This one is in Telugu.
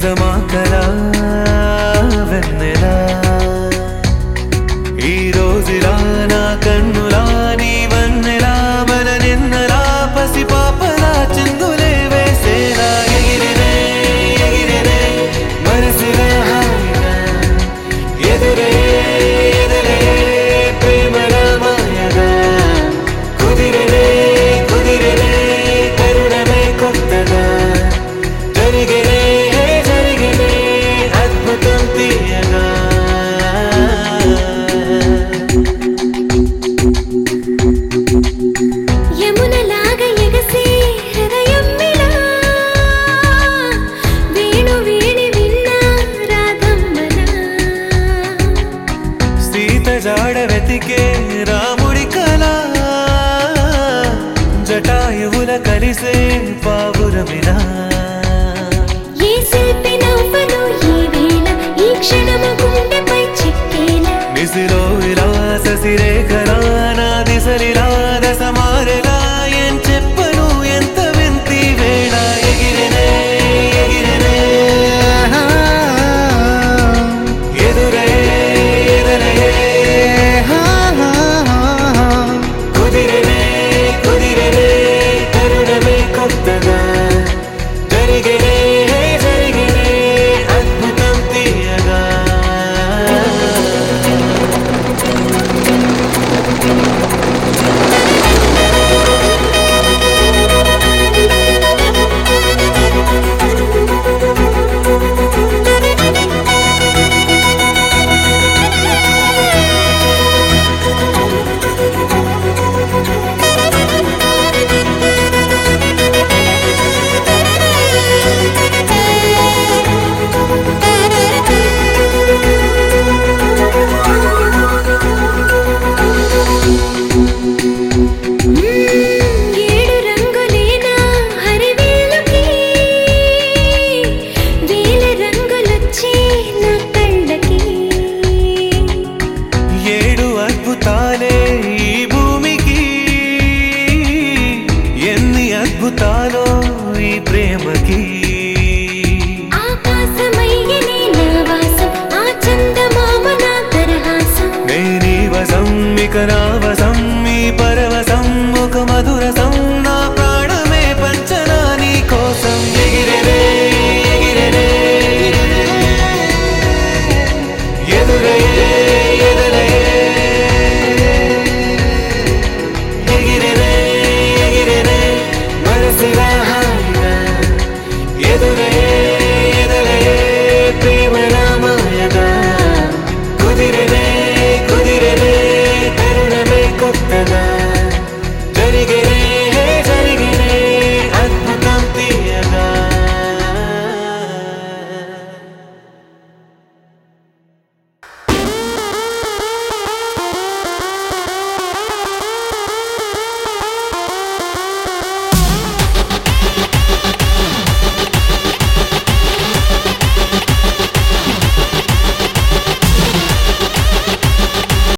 నిజమా కలా వెన్నెలా ఈ రోజులా నా కన్నులా నీ వన్నెలా మన నిన్నలా పసి పాపలా చిందులే వేసేలా ఎగిరినే ఎగిరినే మనసుగా హాయిగా ఎదురే ఎదురే ప్రేమలా మాయగా కుదిరినే కుదిరినే కరుణమే కొత్తగా జరిగినే జరిగినే అద్భుతం తీయగా యమునలాగా ఎగసే హృదయం ఇలా వేణు వేణి విన్నా రాధమ్మనా సీత జాడ వెతికే రాముడి కళ జటాయువుల కలిసే